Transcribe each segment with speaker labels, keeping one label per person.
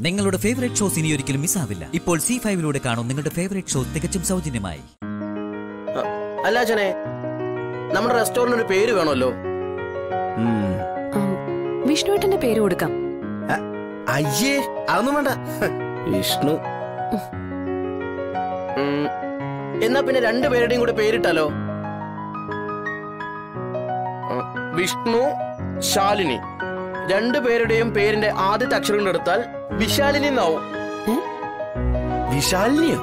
Speaker 1: നിങ്ങളുടെ favourite shows ഇനി ഒരിക്കലും മിസ്സാവില്ല ഇപ്പോൾ സി ഫൈവിലൂടെ കാണും നിങ്ങളുടെ ഫേവറേറ്റ് ഷോ തികച്ചും സൗജന്യമായി
Speaker 2: അല്ല അച്ഛനെ നമ്മുടെ റെസ്റ്റോറന്റിന് ഒരു പേര് വേണമല്ലോ
Speaker 3: ഉം.
Speaker 4: ആം, വിഷ്ണുവേട്ടന്റെ പേര് കൊടുക്കാം
Speaker 3: അയ്യേ അതൊന്നും വേണ്ട വിഷ്ണു
Speaker 2: ഉം, എന്നാ പിന്നെ രണ്ടുപേരുടെയും കൂടെ പേരിട്ടാലോ ആ, വിഷ്ണു ശാലിനി രണ്ടുപേരുടെയും പേരിന്റെ ആദ്യത്തെ അക്ഷരങ്ങൾ എടുത്താൽ വിശാലിനി എന്നാവും
Speaker 3: വിശാലിനിയോ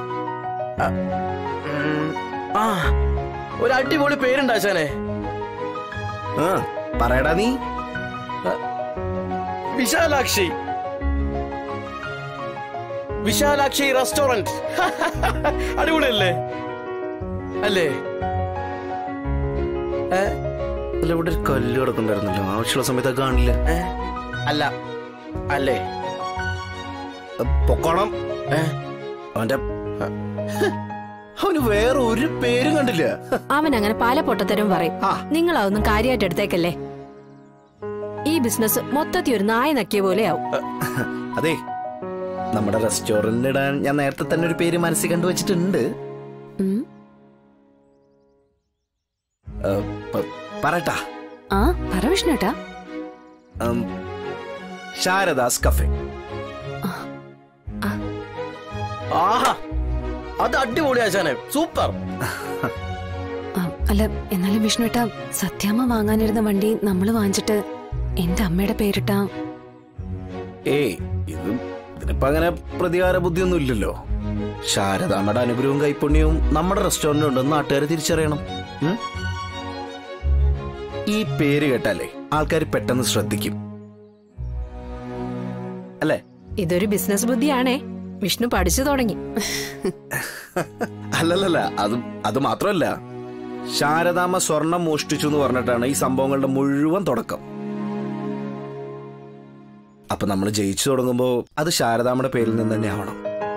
Speaker 2: ഉം, ആ ഒരു അടിപൊളി പേരുണ്ട് അച്ഛനെ
Speaker 3: ആ പറയടാ നീ
Speaker 2: വിശാലാക്ഷി വിശാലാക്ഷി റെസ്റ്റോറന്റ് അടിപൊളിയല്ലേ അല്ലേ ഏ?
Speaker 3: അല്ല ഇവിടെ ഒരു കല്ല് കിടക്കണ്ടായിരുന്നല്ലോ ആവശ്യമുള്ള സമയത്ത് അത് കാണില്ല
Speaker 2: ഏ? അല്ല അല്ലേ
Speaker 3: അ, പൊക്കോണം
Speaker 2: ഏ?
Speaker 3: അവന്റെ അവന് വേറെ ഒരു പേരും കണ്ടില്ല
Speaker 4: അവൻ അങ്ങനെ പല പൊട്ടത്തരും പറയും
Speaker 3: ആ.
Speaker 4: നിങ്ങൾ അതൊന്നും കാര്യമായിട്ട് എടുത്തേക്കല്ലേ ഈ ബിസിനസ് മൊത്തത്തിൽ ഒരു നായ നക്കിയ പോലെയാവും
Speaker 3: അതെ നമ്മുടെ റെസ്റ്റോറന്റിൽ ഇടാൻ ഞാൻ നേരത്തെ തന്നെ ഒരു പേര് മനസ്സിൽ കണ്ടുവച്ചിട്ടുണ്ട്
Speaker 4: ഉം.
Speaker 3: ആ, പ- പറയട്ടാ
Speaker 4: ആ പറ വിഷ്ണുട്ടാ
Speaker 3: ഉം, ശാരദാസ് കഫേ
Speaker 2: ആഹാ അത് അടിപൊളി ആശാനെ സൂപ്പർ
Speaker 4: അല്ല എന്നാലും വിഷ്ണുട്ടാ സത്യാമ്മ വാങ്ങാനിരുന്ന വണ്ടി നമ്മൾ വാങ്ങിച്ചിട്ട് എന്റെ അമ്മയുടെ പേരിട്ടാ
Speaker 3: ഏയ് ഇത് ഇതിനിപ്പോ അങ്ങനെ പ്രതികാര ബുദ്ധിയൊന്നും ഇല്ലല്ലോ ശാരദാമ്മയുടെ അനുഗ്രഹവും കൈപ്പുണ്യവും നമ്മുടെ റെസ്റ്റോറന്റിൽ ഉണ്ടെന്ന് നാട്ടുകാർ തിരിച്ചറിയണം ഉം? ഈ പേര് കേട്ടാലേ ആൾക്കാർ പെട്ടെന്ന് ശ്രദ്ധിക്കും അല്ലേ
Speaker 4: ഇതൊരു ബിസിനസ് ബുദ്ധിയാണേ വിഷ്ണു പഠിച്ചു തുടങ്ങി
Speaker 3: അല്ലല്ലല്ല അത് അത് മാത്രമല്ല ശാരദാമ്മ സ്വർണം മോഷ്ടിച്ചു എന്ന് പറഞ്ഞിട്ടാണ് ഈ സംഭവങ്ങളുടെ മുഴുവൻ തുടക്കം അപ്പൊ നമ്മൾ ജയിച്ചു തുടങ്ങുമ്പോ അത് ശാരദാമ്മയുടെ പേരിൽ നിന്ന് തന്നെ ആവണം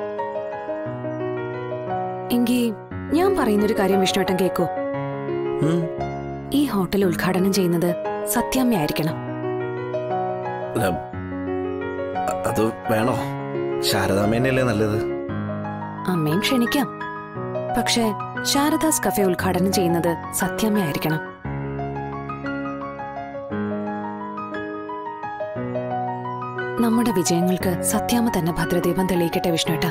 Speaker 4: എങ്കി ഞാൻ പറയുന്നൊരു കാര്യം വിഷ്ണുട്ടൻ കേക്കോ
Speaker 3: ഉം.
Speaker 4: ഈ ഹോട്ടൽ ഉദ്ഘാടനം ചെയ്യുന്നത് സത്യാമ്മയായിരിക്കണം
Speaker 3: അല്ല, അ- അത് വേണോ ശാരദാമ്മേനല്ലേ നല്ലത്
Speaker 4: അമ്മയും ക്ഷണിക്കാം പക്ഷേ ശാരദാസ് കഫേ ഉദ്ഘാടനം ചെയ്യുന്നത് സത്യാമ്മയായിരിക്കണം നമ്മുടെ വിജയങ്ങൾക്ക് സത്യാമ്മ തന്നെ ഭദ്രദീപം തെളിയിക്കട്ടെ വിഷ്ണുട്ട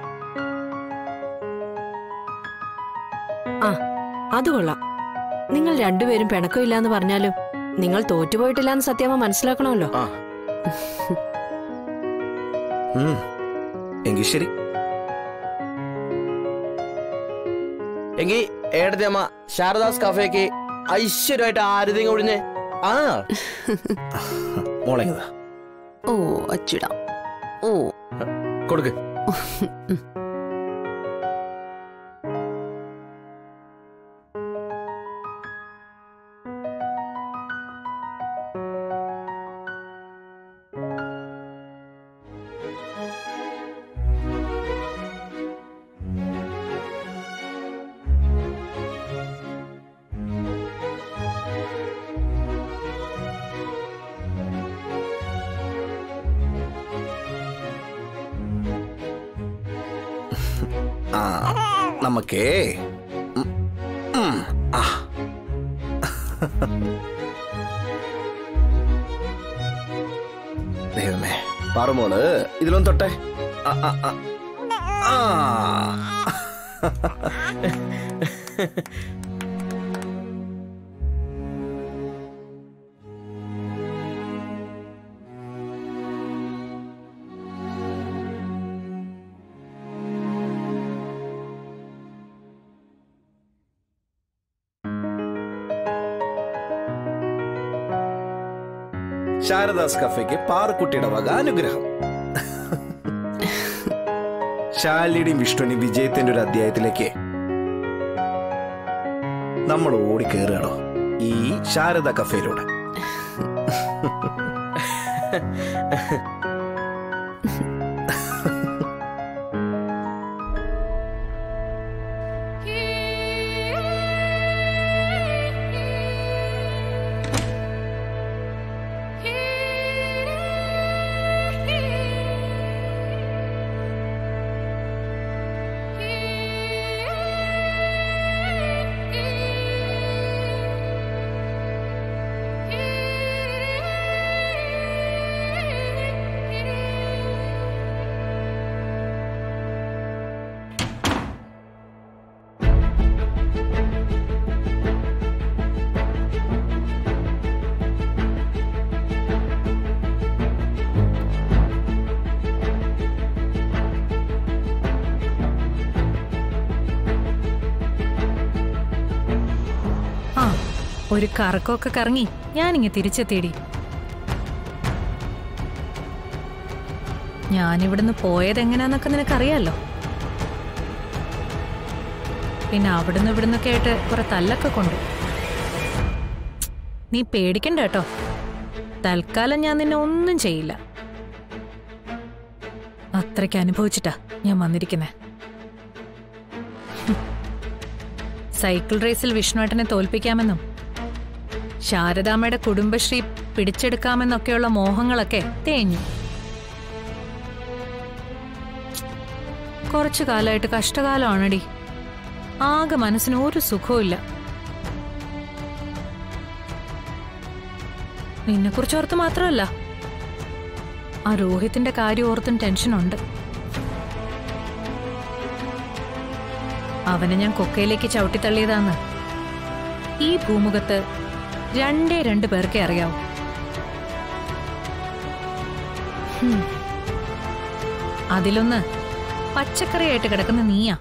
Speaker 4: ആ അത് കൊള്ളാം നിങ്ങൾ രണ്ടുപേരും പിണക്കമില്ലാന്ന് പറഞ്ഞാലും നിങ്ങൾ തോറ്റുപോയിട്ടില്ലാന്ന് സത്യാമ്മ മനസ്സിലാക്കണമല്ലോ
Speaker 2: ആ
Speaker 3: ഉം. എങ്കിൽ ശരി
Speaker 2: എങ്കിൽ ഏടത്തെ അമ്മ ശാരദാസ് കഫേക്ക് ഐശ്വര്യമായിട്ട് ആരതിയും ഒഴിഞ്ഞ് ആ
Speaker 3: മോളെ ഇതാ.
Speaker 4: ഓ അച്ചിടാ ഓ
Speaker 2: കൊടുക്ക്
Speaker 3: ആ നമുക്കേ ഉം, ഉം, ആ. ദൈവമേ പാറുമോള് ഇതിലൊന്നും തൊട്ടെ ആ, ആ, ആ. ആ. ശാരദാസ് കഫേക്ക് പാറക്കുട്ടിയുടെ വക അനുഗ്രഹം ശാലിയുടെയും വിഷ്ണുവിന്റെയും വിജയത്തിന്റെ ഒരു അധ്യായത്തിലേക്ക് നമ്മൾ ഓടി കയറുകയാണോ ഈ ശാരദ കഫേയിലൂടെ
Speaker 5: ഒരു കറക്കമൊക്കെ കറങ്ങി ഞാനിങ്ങ് തിരിച്ചെത്തിയടി ഞാനിവിടുന്ന് പോയത് എങ്ങനെയാന്നൊക്കെ നിനക്കറിയാലോ പിന്നെ അവിടുന്ന് ഇവിടുന്നൊക്കെ ആയിട്ട് കുറെ തല്ലൊക്കെ കൊണ്ടു നീ പേടിക്കണ്ട കേട്ടോ തൽക്കാലം ഞാൻ നിന്നെ ഒന്നും ചെയ്യില്ല അത്രയ്ക്ക് അനുഭവിച്ചിട്ടാ ഞാൻ വന്നിരിക്കുന്നേ ഹും. സൈക്കിൾ റേസിൽ വിഷ്ണുവേട്ടനെ തോൽപ്പിക്കാമെന്നും ശാരദാമ്മയുടെ കുടുംബശ്രീ പിടിച്ചെടുക്കാമെന്നൊക്കെയുള്ള മോഹങ്ങളൊക്കെ തേഞ്ഞു കുറച്ചു കാലമായിട്ട് കഷ്ടകാലമാണടി ആകെ മനസ്സിന് ഒരു സുഖവും നിന്നെക്കുറിച്ച് ഓർത്ത് മാത്രമല്ല ആ രോഹിത്തിന്റെ കാര്യം ഓർത്തും ടെൻഷനുണ്ട് അവനെ ഞാൻ കൊക്കയിലേക്ക് ചവിട്ടിത്തള്ളിയതാന്ന് ഈ ഭൂമുഖത്ത് രണ്ടേ രണ്ട് പേർക്കേ അറിയാവൂ ഹും. അതിലൊന്ന് പച്ചക്കറിയായിട്ട് കിടക്കുന്ന നീയാ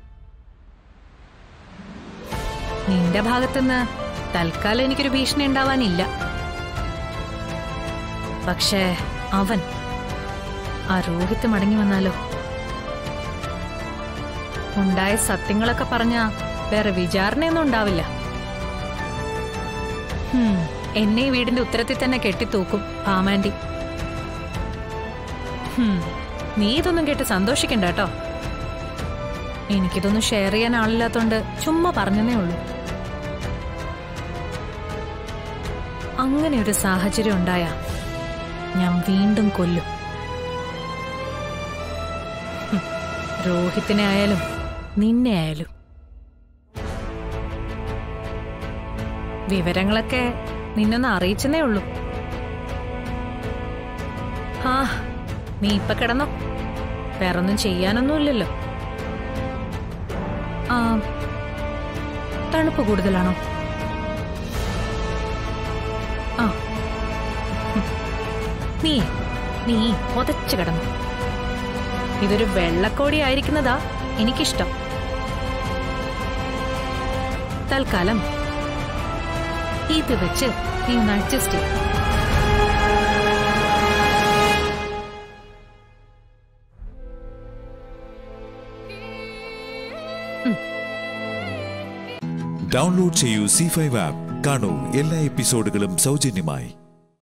Speaker 5: നിന്റെ ഭാഗത്തുനിന്ന് തൽക്കാലം എനിക്കൊരു ഭീഷണി ഉണ്ടാവാനില്ല പക്ഷേ അവൻ ആ രോഹിത്ത് മടങ്ങി വന്നാലോ ഉണ്ടായ സത്യങ്ങളൊക്കെ പറഞ്ഞ വേറെ വിചാരണയൊന്നും ഉണ്ടാവില്ല ഹും, എന്നെ ഈ വീടിന്റെ ഉത്തരത്തിൽ തന്നെ കെട്ടിത്തൂക്കും പാമാൻഡി ഹും, നീ ഇതൊന്നും കേട്ട് സന്തോഷിക്കണ്ട കേട്ടോ എനിക്കിതൊന്നും ഷെയർ ചെയ്യാൻ ആളില്ലാത്തോണ്ട് ചുമ്മാ പറഞ്ഞതേ ഉള്ളൂ അങ്ങനെ ഒരു സാഹചര്യം ഉണ്ടായ ഞാൻ വീണ്ടും കൊല്ലും ഹും, രോഹിത്തിനെ ആയാലും നിന്നെ ആയാലും വിവരങ്ങളൊക്കെ നിന്നൊന്ന് അറിയിച്ചെന്നേ ഉള്ളൂ ആ നീ ഇപ്പൊ കിടന്നോ വേറൊന്നും ചെയ്യാനൊന്നുമില്ലല്ലോ ആ തണുപ്പ് കൂടുതലാണോ ആ ഉം. നീ നീ പൊതച്ചു കിടന്നു ഇതൊരു വെള്ളക്കോടി ആയിരിക്കുന്നതാ എനിക്കിഷ്ടം തൽക്കാലം ഇത് വെച്ച് നീ ഒന്ന് അഡ്ജസ്റ്റ് ചെയ്യും
Speaker 6: ഡൗൺലോഡ് ചെയ്യൂ സി ഫൈവ് ആപ്പ് കാണൂ എല്ലാ എപ്പിസോഡുകളും സൗജന്യമായി